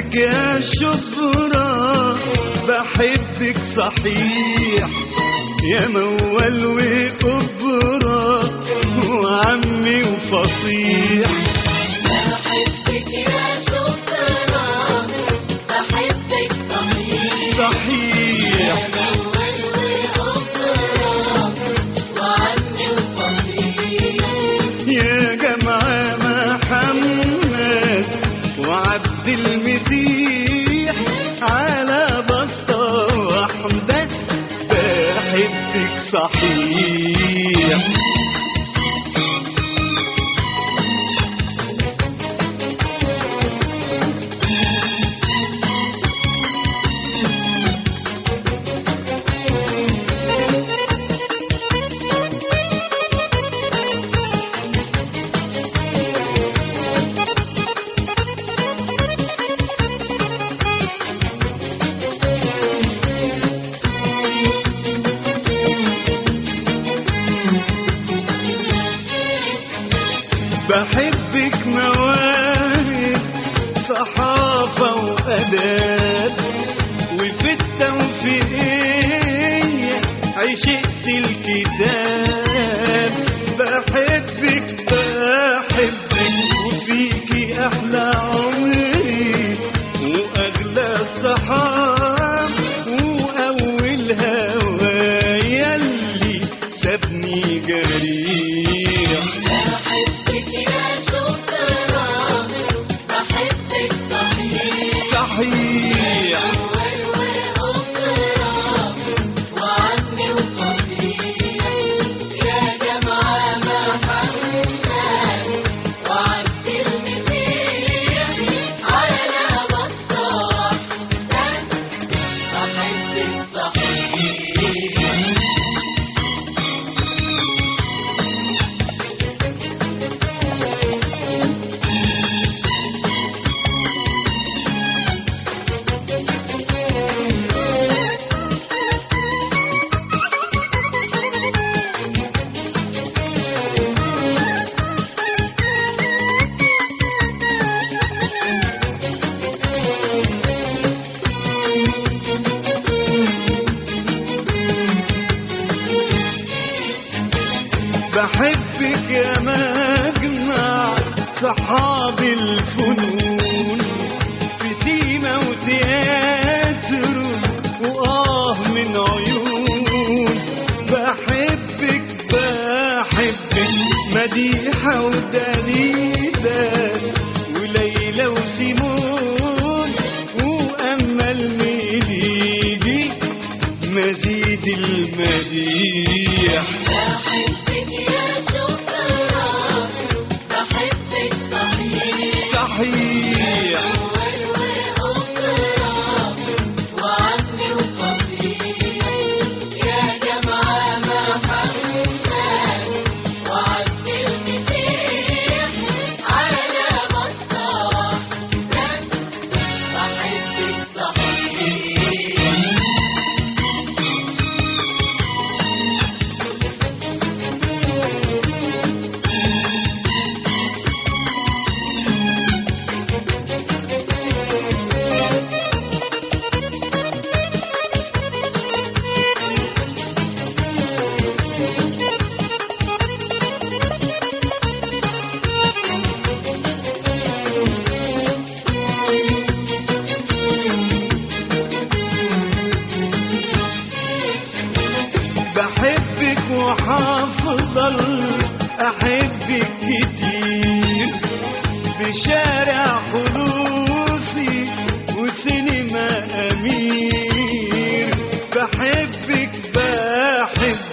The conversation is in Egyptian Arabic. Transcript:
بحبك يا شبرا بحبك صحيح يا موال وقبرة وعمي وفصيح بحبك يا شكرا بحبك صحيح صحيح الأول وأخرى وعني وصحيح يا جماعة محمد وعبد المسيح على بسطة واحدة بحبك صحيح بحبك مواهب صحافة وأداب وفي التوفيقية عشقت الكتاب بحبك بحبك وفيكي أحلى عمري وأغلى الصحاب وأول هوايا اللي سابني جريح بحبك يا شكرا بحبك صحيح صحيح الأول وأخرى وعني وصحيح يا جماعة محمد وعبد المسيح على بسطة بحبك صحيح بحبك يا مجمع صحاب الفنون في سيما وتياتر وآه من عيون بحبك بحبك مديحة ودليلة وليلى وسيمون وأمل ميليدي مزيد المديح بحبك يا شكرا بحبك صحيح صحيح الأول وأخرى وعني وصحيح يا جماعة محمد وعبد المسيح على بسطة بحبك صحيح بحبك وحافظل احبك كتير بشارع خلوصي وسينما امير بحبك بحبك